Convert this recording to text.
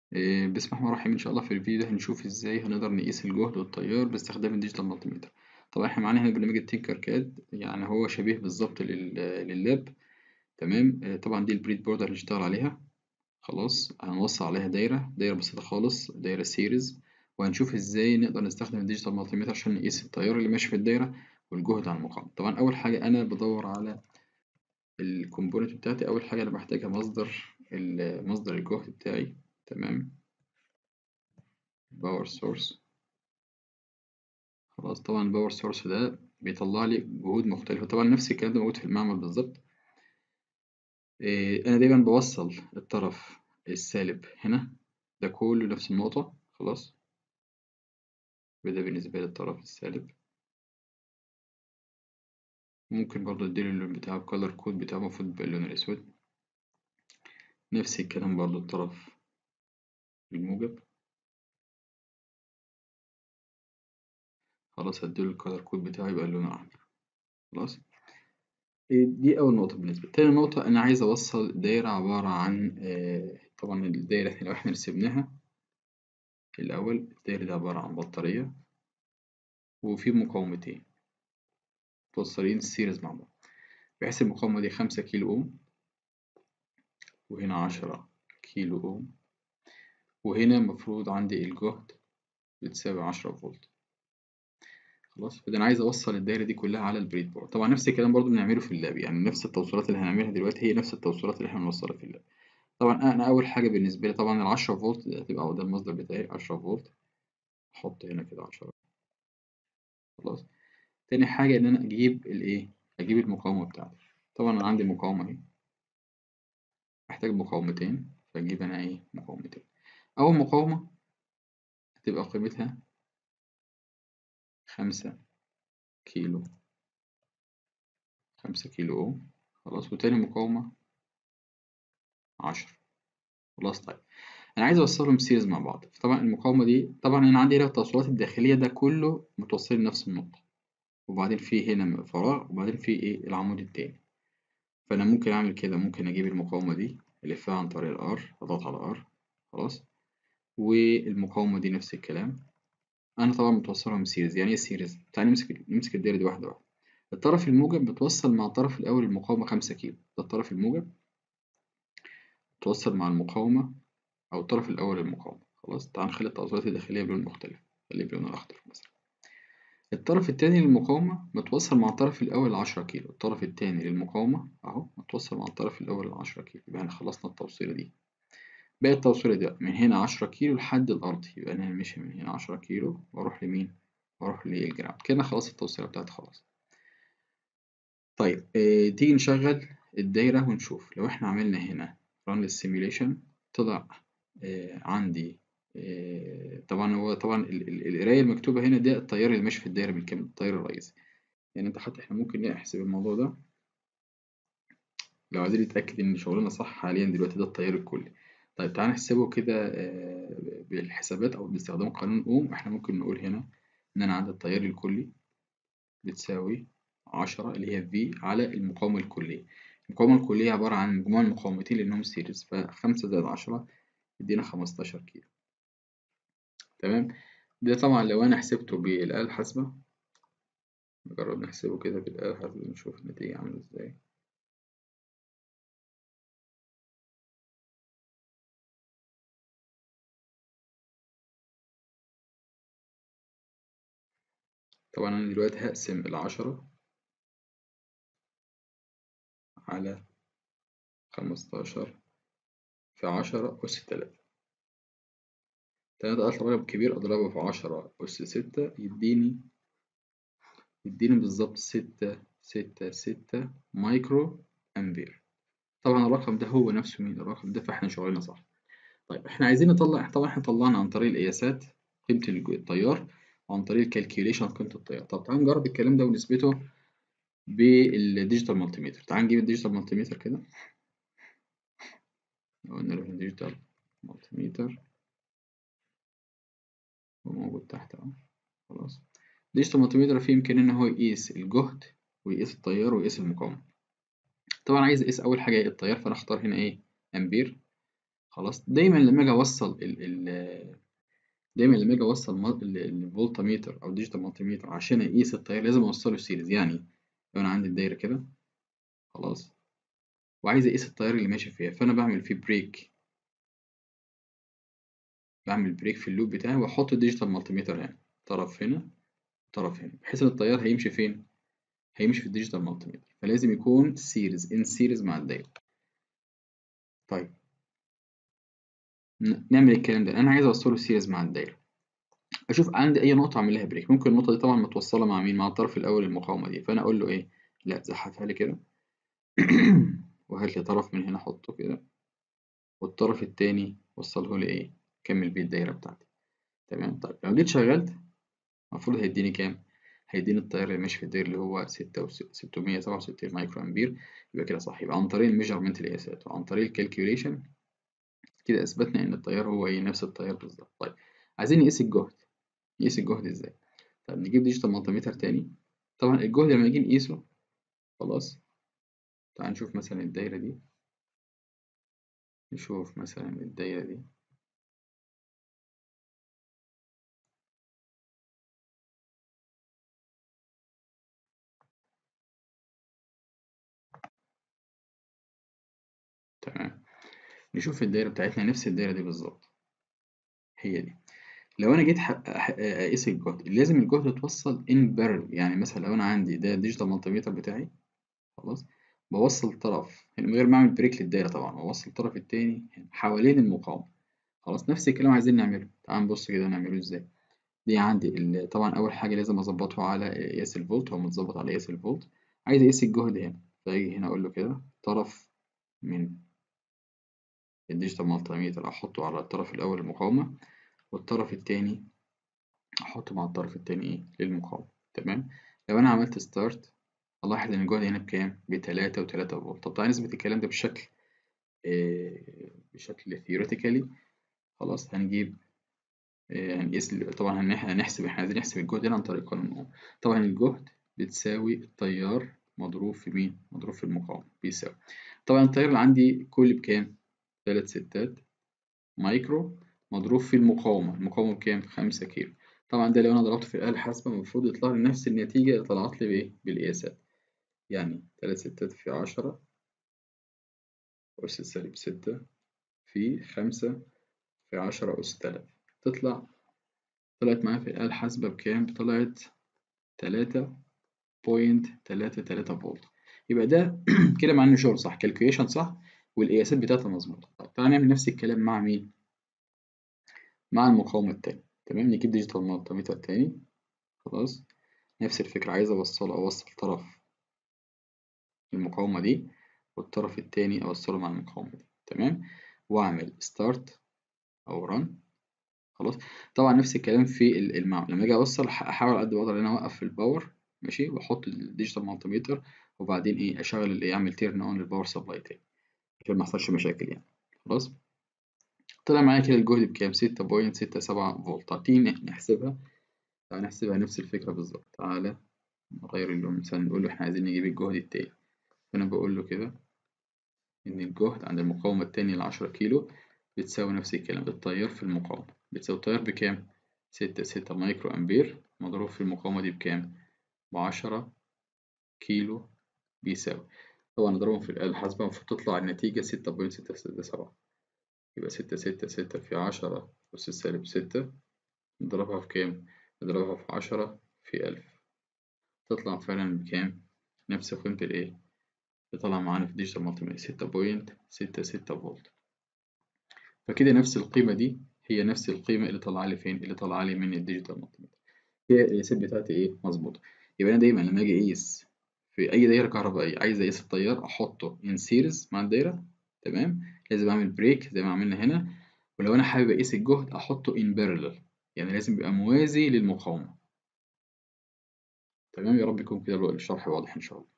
إيه، بسم الله الرحمن الرحيم ان شاء الله في الفيديو ده هنشوف ازاي هنقدر نقيس الجهد والتيار باستخدام الديجيتال مالتيمتر طبعا احنا معانا هنا برنامج التينكر كاد يعني هو شبيه بالظبط لل- لللاب تمام آه، طبعا دي البريد بورد اللي هنشتغل عليها خلاص هنوصل عليها دايرة دايرة بسيطة خالص دايرة سيريز وهنشوف ازاي نقدر نستخدم الديجيتال مالتيمتر عشان نقيس التيار اللي ماشي في الدايرة والجهد على المقاومة طبعا أول حاجة أنا بدور على الكومبوننت بتاعتي أول حاجة أنا محتاجها مصدر ال- مصدر الجهد بتاعي تمام باور سورس خلاص طبعا الباور سورس ده بيطلع لي جهود مختلفة طبعا نفس الكلام ده موجود في المعمل بالظبط إيه، أنا دايما بوصل الطرف السالب هنا ده كله نفس النقطة خلاص وده بالنسبة لي الطرف السالب ممكن برضه اديله اللون بتاعه الكالر كود بتاعه المفروض يبقى اللون الأسود نفس الكلام برضه الطرف الموجب خلاص هديله الكالر كود بتاعه يبقى اللون الأحمر خلاص إيه، دي أول نقطة بالنسبة لي تاني نقطة أنا عايز أوصل دايرة عبارة عن آه، طبعا الدايرة إحنا لو إحنا رسمناها الأول الدايرة دي عبارة عن بطارية وفي مقاومتين متوصلين سيريز مع بعض بحيث المقاومة دي خمسة كيلو أوم وهنا عشرة كيلو أوم وهنا المفروض عندي الجهد بتساوي عشرة فولت خلاص فده أنا عايز أوصل الدايرة دي كلها على البريد بورد طبعا نفس الكلام برضو بنعمله في اللاب يعني نفس التوصيلات اللي هنعملها دلوقتي هي نفس التوصيلات اللي احنا بنوصلها في اللاب طبعا أنا أول حاجة بالنسبة لي طبعا العشرة فولت ده هتبقى ده المصدر بتاعي عشرة فولت أحط هنا كده عشرة خلاص تاني حاجة إن أنا أجيب الإيه أجيب المقاومة بتاعتي طبعا أنا عندي مقاومة أهي محتاج مقاومتين فأجيب أنا إيه مقاومتين أول مقاومة هتبقى قيمتها خمسة كيلو خمسة كيلو أوم خلاص وتاني مقاومة عشرة خلاص طيب أنا عايز أوصلهم سيريز مع بعض طبعا المقاومة دي طبعا أنا عندي هنا التوصيلات الداخلية ده كله متوصلين لنفس النقطة وبعدين في هنا فراغ وبعدين في إيه العمود التاني فأنا ممكن أعمل كده ممكن أجيب المقاومة دي ألفها عن طريق الآر أضغط على آر خلاص والمقاومة دي نفس الكلام أنا طبعا متوصلهم سيريز يعني إيه سيريز؟ تعالى نمسك نمسك الدايرة دي واحدة واحدة الطرف الموجب بتوصل مع الطرف الأول المقاومة خمسة كيلو ده الطرف الموجب بتوصل مع المقاومة أو الطرف الأول المقاومة خلاص تعال نخلي التوصيلات الداخلية بلون مختلف خليه بلون الأخضر مثلا الطرف التاني للمقاومة متوصل مع الطرف الأول العشرة كيلو الطرف التاني للمقاومة أهو متوصل مع الطرف الأول العشرة كيلو يبقى احنا خلصنا التوصيلة دي باقي التوصيلة دي بقى من هنا عشرة كيلو لحد الأرض يبقى أنا ماشي من هنا عشرة كيلو وأروح لمين؟ وأروح للجراوند كده خلاص التوصيلة بتاعتي خلاص طيب اه تيجي نشغل الدايرة ونشوف لو احنا عملنا هنا run للسيميوليشن طلع اه عندي اه طبعا هو طبعا ال- ال- القراية المكتوبة هنا ده التيار اللي ماشي في الدايرة بالكامل التيار الرئيسي يعني انت حتى احنا ممكن نحسب الموضوع ده لو عايزين نتأكد ان شغلنا صح حاليا دلوقتي ده التيار الكلي طيب تعالى نحسبه كده اه بالحسابات او باستخدام قانون اوم احنا ممكن نقول هنا ان انا عندي التيار الكلي بتساوي عشرة اللي هي V على المقاومة الكلية المقاومة الكلية عبارة عن مجموع المقاومتين لأنهم سيريز فخمسة زائد عشرة يدينا خمستاشر كيلو تمام ده طبعا لو أنا حسبته بالآلة الحاسبة نجرب نحسبه كده بالآلة الحاسبة نشوف النتيجة عاملة ازاي طبعا أنا دلوقتي هقسم العشرة على خمستاشر في عشرة أس تلاتة تلاتة أطلع رقم كبير أضربه في عشرة أس ستة يديني يديني بالظبط ستة ستة ستة مايكرو أمبير طبعا الرقم ده هو نفسه مين الرقم ده فاحنا شغالنا صح طيب احنا عايزين نطلع طبعا احنا طلعنا عن طريق القياسات قيمة الج- التيار وعن طريق الكالكيوليشن قيمة التيار طب تعال نجرب الكلام ده ونثبته بالديجيتال مالتيمتر تعال نجيب الديجيتال مالتيمتر كده لو نروح الديجيتال مالتيمتر هو موجود تحت اهو خلاص الديجيتال مالتيمتر فيه إمكانية إن هو يقيس الجهد ويقيس التيار ويقيس المقاومة طبعا عايز أقيس أول حاجة التيار فأنا أختار هنا إيه أمبير خلاص دايما لما اجي اوصل ال ال دايما لما اجي اوصل الفولتميتر او ديجيتال مالتيميتر عشان اقيس التيار لازم اوصله سيريز يعني لو انا عندي الدايره كده خلاص وعايز اقيس التيار اللي ماشي فيها فانا بعمل فيه بريك بعمل بريك في اللوب بتاعي واحط الديجيتال مالتيميتر هنا طرف هنا طرف هنا بحيث ان التيار هيمشي فين هيمشي في الديجيتال مالتيميتر فلازم يكون سيريز ان سيريز مع الدايره طيب نعمل الكلام ده انا عايز اوصله سيريز مع الدايره اشوف عندي اي نقطه اعمل لها بريك ممكن النقطه دي طبعا متوصله مع مين مع الطرف الاول المقاومه دي فانا اقول له ايه لا زحفها لي كده وهات لي طرف من هنا احطه كده والطرف التاني وصله لي ايه كمل بيه الدايره بتاعتي تمام طيب لو جيت شغلت المفروض هيديني كام هيديني التيار اللي ماشي في الدايره اللي هو ستة ستمية سبعة وستين مايكرو امبير يبقى كده صح يبقى عن طريق الميجرمنت القياسات وعن طريق الكالكيوليشن كده اثبتنا ان التيار هو ايه نفس التيار بالظبط طيب عايزين نقيس الجهد نقيس الجهد ازاي طيب نجيب ديجيتال مالتيمتر تاني طبعا الجهد لما نيجي نقيسه خلاص تعال نشوف مثلا الدايرة دي نشوف مثلا الدايرة دي تمام نشوف الدايرة بتاعتنا نفس الدايرة دي بالظبط هي دي لو انا جيت اقيس الجهد لازم الجهد يتوصل ان بارل يعني مثلا لو انا عندي ده الديجيتال مالتيميتر بتاعي خلاص بوصل طرف من غير ما اعمل بريك للدايره طبعا بوصل الطرف التاني حوالين المقاومه خلاص نفس الكلام عايزين نعمله تعال نبص كده نعمله ازاي دي عندي طبعا اول حاجه لازم اظبطه على قياس الفولت هو متظبط على قياس الفولت عايز اقيس الجهد هنا فاجي هنا اقول له كده طرف من الديجيتال مالتيميتر احطه على الطرف الاول المقاومه والطرف التاني احطه مع الطرف التاني ايه للمقاومه تمام لو انا عملت ستارت الاحظ ان الجهد هنا بكام بتلاتة وتلاتة فولت طب تعالى نثبت الكلام ده بشكل آه بشكل ثيوريتيكالي خلاص هنجيب آه هنقيس طبعا هنحسب احنا عايزين نحسب الجهد هنا عن طريق قانون طبعا الجهد بتساوي التيار مضروب في مين مضروب في المقاومه بيساوي طبعا التيار اللي عندي كل بكام تلات ستات مايكرو مضروب في المقاومة المقاومة بكام؟ خمسة كيلو طبعا ده لو أنا ضربته في الآلة الحاسبة المفروض يطلع لي نفس النتيجة اللي طلعت لي بإيه؟ بالقياسات يعني تلات ستات في عشرة أس سالب ستة في خمسة في عشرة أس تلاتة تطلع طلعت معايا في الآلة الحاسبة بكام؟ طلعت تلاتة بوينت تلاتة تلاتة فولت يبقى ده كده معناه شغل صح كالكوليشن صح والقياسات بتاعتها مظبوطة طيب تعالى نعمل نفس الكلام مع مين؟ مع المقاومة التانية تمام نجيب ديجيتال مالتيمتر تاني خلاص نفس الفكرة عايز أوصل أوصل طرف المقاومة دي والطرف التاني أوصله مع المقاومة دي تمام وأعمل ستارت أو رن خلاص طبعا نفس الكلام في المعمل لما أجي أوصل أحاول قد ما أقدر إن أنا أوقف الباور ماشي وأحط الديجيتال مالتيمتر وبعدين إيه أشغل اللي أعمل تيرن أون للباور سبلاي تاني عشان محصلش مشاكل يعني خلاص طلع معايا كده الجهد بكام؟ ستة بوينت ستة سبعة فولت طب تيجي نحسبها تعالى نحسبها نفس الفكرة بالظبط تعالى نغير اللون مثلا نقول له احنا عايزين نجيب الجهد التاني فأنا بقول له كده إن الجهد عند المقاومة التانية العشرة كيلو بتساوي نفس الكلام التيار في المقاومة بتساوي التيار بكام؟ ستة ستة مايكرو أمبير مضروب في المقاومة دي بكام؟ بعشرة كيلو بيساوي طبعا نضربهم في الآلة الحاسبة المفروض تطلع النتيجة ستة بوينت ستة ستة سبعة يبقى ستة ستة ستة في عشرة أس سالب ستة نضربها في كام؟ نضربها في عشرة في ألف تطلع فعلا بكام؟ نفس قيمة الإيه؟ اللي طالعة معانا في ديجيتال مالتيميتر ستة بوينت ستة ستة فولت فكده نفس القيمة دي هي نفس القيمة اللي طالعة لي فين؟ اللي طالعة لي من الديجيتال مالتيميتر هي القياسات بتاعتي إيه؟ مظبوطة يبقى أنا دايما لما أجي أقيس في أي دايرة كهربائية عايز أقيس التيار أحطه إن سيريز مع الدايرة تمام؟ لازم اعمل بريك زي ما عملنا هنا ولو انا حابب اقيس الجهد احطه ان بارلل يعني لازم يبقى موازي للمقاومه تمام يا رب يكون كده الشرح واضح ان شاء الله